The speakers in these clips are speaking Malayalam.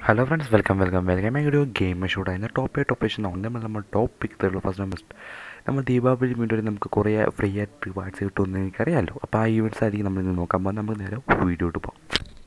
Hello friends welcome welcome welcome ഒരു ഗെയിം ഷൂട്ട് അതിന് ടോപ്പ് എയ്റ്റ് ഓപ്പറേഷൻ ഉണ്ട് നമ്മൾ നമ്മൾ ടോപ്പ് പിക്ക് തരുള്ളൂ ഫസ്റ്റ് നമ്മൾ നമ്മൾ ദീപാവലി വീണ്ടും നമുക്ക് കുറേ ഫ്രീ ആയിട്ട് റിവാർഡ്സ് കിട്ടുമെന്ന് എനിക്കറിയാമല്ലോ അപ്പോൾ ആ ഈവൻറ്റ്സ് ആയിരിക്കും നമ്മൾ ഇന്ന് നോക്കാൻ പോകുന്നത് നമുക്ക് നേരെ വീഡിയോ ഇട്ട് പോകാം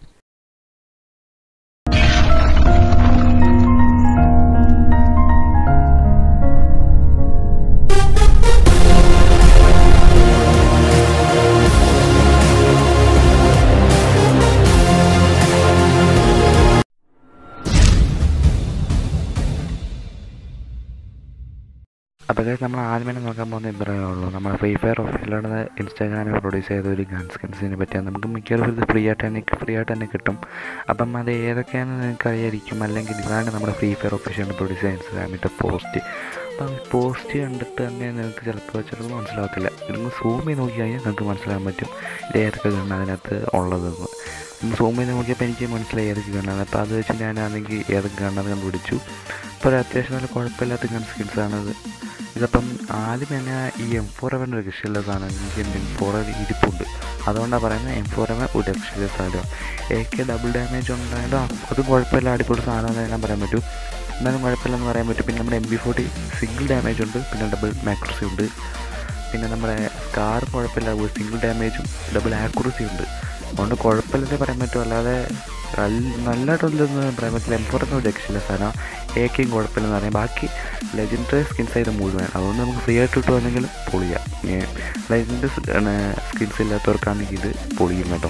അപ്പോൾ guys, നമ്മൾ ആദ്യമേ നോക്കാൻ പോകുന്നത് ഇത്രയേ ഉള്ളൂ നമ്മൾ ഫ്രീ ഫയർ ഒഫീഷ്യലാണ് ഇൻസ്റ്റാഗ്രാമിൽ പ്രൊഡ്യൂസ് ചെയ്ത ഒരു ഗൺ സ്കിൻസിനെ പറ്റിയാണ് നമുക്ക് മിക്കവാറും ഇത് ഫ്രീ ആയിട്ട് തന്നെ ഫ്രീ ആയിട്ട് തന്നെ കിട്ടും അപ്പം അത് ഏതൊക്കെയാണെന്ന് നിങ്ങൾക്ക് അറിയായിരിക്കും അല്ലെങ്കിൽ ഇതാണ് നമ്മുടെ ഫ്രീ ഫയർ ഒഫീഷ്യലിന് പ്രൊഡ്യൂസ് ചെയ്ത ഇൻസ്റ്റാഗ്രാമിൻ്റെ പോസ്റ്റ് അപ്പം പോസ്റ്റ് കണ്ടിട്ട് തന്നെ നിങ്ങൾക്ക് ചിലപ്പോൾ ചിലപ്പോൾ മനസ്സിലാവത്തില്ല നിങ്ങൾ സൂം ചെയ്ത് നോക്കി കഴിഞ്ഞാൽ നിങ്ങൾക്ക് മനസ്സിലാക്കാൻ പറ്റും ഇത് ഏതൊക്കെ ഗണ്ണ അതിനകത്ത് ഉള്ളതെന്ന് സൂം ചെയ്ത് നോക്കിയപ്പോൾ എനിക്ക് മനസ്സിലായി ഏതൊക്കെ ഗണ്ണാണ് അപ്പോൾ അത് വെച്ച് ഞാനാണെങ്കിൽ ഏതൊക്കെ ഗണ്ണത് കണ്ടുപിടിച്ചു അപ്പോൾ ഒരു അത്യാവശ്യം നല്ല കുഴപ്പമില്ലാത്ത ഗൺ സ്കിൻസാണത് ഇതിപ്പം ആദ്യം തന്നെ ഈ എം ഫോർ എവൻ ഒരു രക്ഷയുള്ള സാധനം എനിക്ക് എം ഫോർ ഇരിപ്പുണ്ട് അതുകൊണ്ടാണ് പറയുന്നത് എം ഫോർ എവൻ ഒരു രക്ഷയുള്ള സാധനം എ കെ ഡബിൾ ഡാമേജ് ഉണ്ടായതോ അതും കുഴപ്പമില്ല അടിപൊളി സാധനം ഞാൻ പറയാൻ പറ്റും എന്നാലും കുഴപ്പമില്ലെന്ന് പറയാൻ പറ്റും പിന്നെ നമ്മുടെ M B forty single damage ഉണ്ട് പിന്നെ ഡബിൾ മാക്രസി ഉണ്ട് പിന്നെ നമ്മുടെ കാർ കുഴപ്പമില്ല ഒരു സിംഗിൾ ഡാമേജും ഡബിൾ ആക്യുറസി ഉണ്ട് അതുകൊണ്ട് കുഴപ്പമില്ലെന്നേ പറയാൻ പറ്റും അല്ലാതെ നല്ലതായിട്ടൊന്നും പറയാൻ പറ്റില്ല എം ഫോർ എന്ന ഒരു രക്ഷയില്ല സാധനം എ കെയും കുഴപ്പമില്ലെന്ന് പറയാം ബാക്കി ലെജൻഡറി സ്കിൻസ് ആയത് മുഴുവൻ അതുകൊണ്ട് നമുക്ക് ഫ്രീ ആയിട്ട് കിട്ടുവാണെങ്കിൽ പൊളിയാം ലെജൻഡറി സ്കിൻസ് ഇല്ലാത്തവർക്കാണെങ്കിൽ ഇത് പൊളിയും കേട്ടോ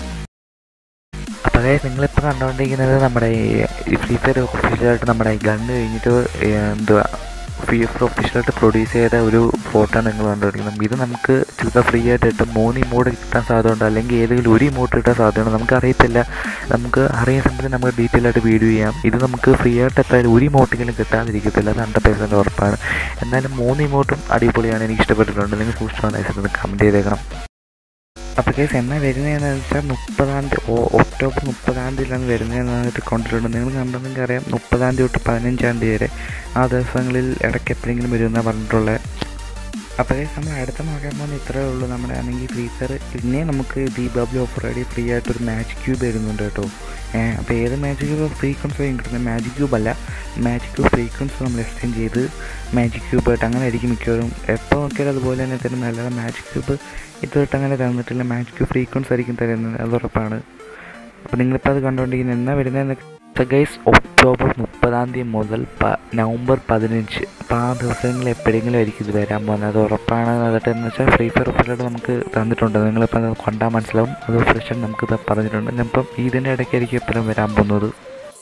അപ്പോൾ അതായത് നിങ്ങളിപ്പോൾ കണ്ടുകൊണ്ടിരിക്കുന്നത് നമ്മുടെ ഈ ഫ്രീ ഫയർ ഒഫീഷ്യലായിട്ട് നമ്മുടെ ഗണ്ണ് കഴിഞ്ഞിട്ട് എന്തുവാ ഫ്രീ ഫയർ ഒഫീഷ്യലായിട്ട് പ്രൊഡ്യൂസ് ചെയ്ത ഒരു ഫോട്ടോ നിങ്ങൾ കണ്ടുപിടിക്കുന്നത് ഇത് നമുക്ക് ചിലപ്പോൾ ഫ്രീ ആയിട്ട് കിട്ടും മൂന്ന് ഇമോട്ട് കിട്ടാൻ സാധ്യതയുണ്ട് അല്ലെങ്കിൽ ഏതെങ്കിലും ഒരു ഇമോട്ട് കിട്ടാൻ സാധ്യതയുണ്ട് നമുക്ക് അറിയത്തില്ല നമുക്ക് അറിയാൻ സമയത്ത് നമുക്ക് ഡീറ്റെയിൽ ആയിട്ട് വീഡിയോ ചെയ്യാം ഇത് നമുക്ക് ഫ്രീ ആയിട്ട് എത്തായാലും ഒരു ഇമോട്ടെങ്കിലും കിട്ടാതിരിക്കത്തില്ല അത് ഹൺഡ്രഡ് പേഴ്സൻറ്റ് ഉറപ്പാണ് എന്നാലും മൂന്ന് ഇമോട്ടും അടിപൊളിയാണ് എനിക്ക് ഇഷ്ടപ്പെട്ടിട്ടുണ്ട് നിങ്ങൾ സൂക്ഷിച്ചു കമൻറ്റ് ചെയ്തേക്കണം അപ്പോൾ കേസ് എന്നാ വരുന്നതെന്ന് വെച്ചാൽ മുപ്പതാം തീയതി ഒക്ടോബർ മുപ്പതാം തീയതിയിലാണ് വരുന്നതെന്നായിട്ട് കൊണ്ടിട്ടുണ്ട് നിങ്ങൾ കണ്ടെങ്കിൽ അറിയാം മുപ്പതാം തീയതി തൊട്ട് പതിനഞ്ചാം തീയതി വരെ ആ ദിവസങ്ങളിൽ ഇടയ്ക്ക് എപ്പോഴെങ്കിലും വരുമെന്നാണ് പറഞ്ഞിട്ടുള്ളത് അപ്പോൾ കേസ് നമ്മൾ അടുത്ത നോക്കാൻ പോകുന്ന ഇത്രയേ ഉള്ളൂ നമ്മുടെ ആണെങ്കിൽ ഫ്രീ ഫയർ പിന്നെ നമുക്ക് ദീപാവലി ഓഫർ ആയി ഫ്രീ ആയിട്ടൊരു മാച്ച് ക്യൂബ് വരുന്നുണ്ട് കേട്ടോ അപ്പോൾ ഏത് മാജിക് ക്യൂബ് ഫ്രീക്വൻസി കിട്ടുന്നത് മാജിക് ക്യൂബ് അല്ല മാജിക് ക്യൂബ് ഫ്രീക്വൻസി നമ്മൾ എക്സ്ചേഞ്ച് ചെയ്ത് മാജിക് ക്യൂബ് ആയിട്ട് അങ്ങനെ ആയിരിക്കും മിക്കവാറും എപ്പോൾ നോക്കിയാലും അതുപോലെ തന്നെ തരുന്ന അല്ലാതെ മാജിക് ക്യൂബ് ഇതുമായിട്ട് അങ്ങനെ തന്നിട്ടില്ല മാജിക് ക്യൂബ് ഫ്രീക്വൻസി ആയിരിക്കും തരുന്നത് അത് ഉറപ്പാണ് അപ്പോൾ നിങ്ങളിപ്പോൾ അത് കണ്ടുകൊണ്ടിരിക്കുന്നത് എന്നാ വരുന്നതെന്ന് ഗൈസ് ഒക്ടോബർ മുപ്പതാം തീയതി മുതൽ പ നവംബർ പതിനഞ്ച് അപ്പോൾ ആ ദിവസങ്ങളിൽ എപ്പോഴെങ്കിലും ആയിരിക്കും ഇത് വരാൻ പോകുന്നത് അത് ഉറപ്പാണ് എന്നിട്ട് എന്ന് വെച്ചാൽ ഫ്രീ ഫയർ ഓഫറിലോട്ട് നമുക്ക് തന്നിട്ടുണ്ട് നിങ്ങളിപ്പോൾ അത് കണ്ടാൽ മനസ്സിലാവും അത് ഓപ്പറേഷൻ നമുക്ക് പറഞ്ഞിട്ടുണ്ട് ഇപ്പം ഇതിൻ്റെ ഇടയ്ക്കായിരിക്കും എപ്പോഴും വരാൻ പോകുന്നത്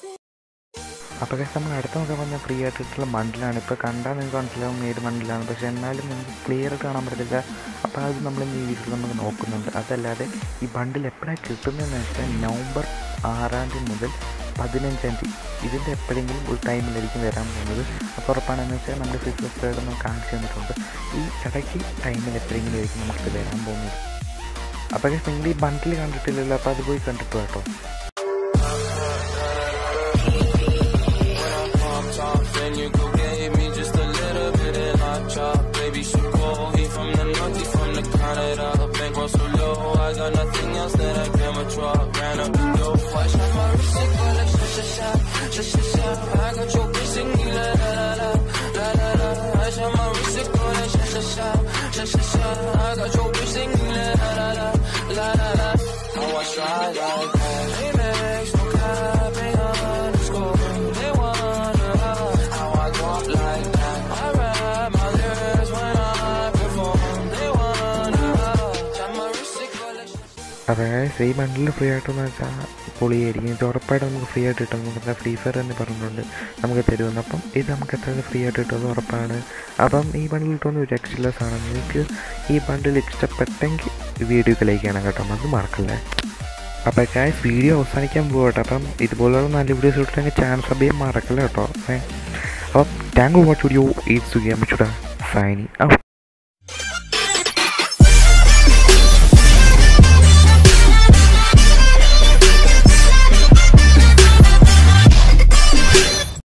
അപ്പോൾ നമ്മൾ അടുത്ത നോക്കാൻ പറഞ്ഞാൽ ഫ്രീ ആയിട്ടുള്ള മണ്ടിലാണ് ഇപ്പോൾ കണ്ടാൽ നിങ്ങൾക്ക് മനസ്സിലാവും ഏത് മണ്ടിലാണ് പക്ഷേ എന്നാലും നിങ്ങൾക്ക് ക്ലിയർ ആയിട്ട് കാണാൻ പറ്റത്തില്ല അപ്പോൾ അത് നമ്മൾ ഈ വീഡിയോയിൽ നമുക്ക് നോക്കുന്നുണ്ട് അതല്ലാതെ ഈ ബണ്ടിൽ എപ്പോഴാണ് കിട്ടുന്നതെന്ന് വെച്ചാൽ നവംബർ ആറാം തീയതി മുതൽ പതിനഞ്ചാം തീയതി ഇതിൻ്റെ എപ്പോഴെങ്കിലും ഒരു ടൈമിലായിരിക്കും വരാൻ പോകുന്നത് അപ്പോൾ ഉറപ്പാണെന്ന് വെച്ചാൽ നമ്മുടെ ഫിസിക്കൽ ഫ്രൈഡ് നമുക്ക് കാണിച്ചു തന്നിട്ടുണ്ട് ഈ ഇടയ്ക്ക് ടൈമിൽ എപ്പോഴെങ്കിലും ആയിരിക്കും നമുക്കിത് വരാൻ പോകുന്നത് അപ്പോൾ നിങ്ങൾ ഈ ബണ്ടിൽ കണ്ടിട്ടില്ലല്ലോ അപ്പോൾ അത് പോയി കണ്ടിട്ട് കേട്ടോ Then you go gave me just a little bit of hot chop. Baby, so cold. He from the north, he from the Canada. Bankroll so low, I got nothing else that I can withdraw. Ran up the door, flash on my wrist, it go like sha sha sha, sha sha sha. I got your bitch singing la la la la, la la la. I shot my wrist, it go like sha sha sha, sha sha sha. I got your bitch singing la la la la, la la la. How I slide like that? Amex, no cap, ain't underscore. They wonder how I go up like that. I rap my lyrics when I perform. They wonder shot my wrist, it go like sha അതായത് ഈ ബണ്ടിൽ ഫ്രീ ആയിട്ടെന്ന് വെച്ചാൽ പൊളിയായിരിക്കും ഇത് ഉറപ്പായിട്ട് നമുക്ക് ഫ്രീ ആയിട്ട് കിട്ടും നമുക്ക് ഫ്രീ ഫയർ തന്നെ പറഞ്ഞിട്ടുണ്ട് നമുക്ക് തരുമെന്ന് അപ്പം ഇത് നമുക്ക് എത്ര ഫ്രീ ആയിട്ട് കിട്ടുമെന്ന് ഉറപ്പാണ് അപ്പം ഈ ബണ്ടിൽ കിട്ടുന്ന ഒരു രക്ഷയില്ല സാധനം നിങ്ങൾക്ക് ഈ ബണ്ടിൽ ഇഷ്ടപ്പെട്ടെങ്കിൽ വീഡിയോ ലൈക്ക് ചെയ്യണം കേട്ടോ അത് മറക്കല്ലേ അപ്പോൾ ഗായ്സ് വീഡിയോ അവസാനിക്കാൻ പോകട്ടെ അപ്പം ഇതുപോലുള്ള നല്ല വീഡിയോസ് കിട്ടുമെങ്കിൽ ചാനൽ സബ് ചെയ്യാൻ മറക്കല്ല കേട്ടോ ഏ അപ്പം താങ്ക് വാച്ച് വീഡിയോ ഈറ്റ് സുഖിയാൻ പറ്റൂടാ സൈനിങ് ഔട്ട്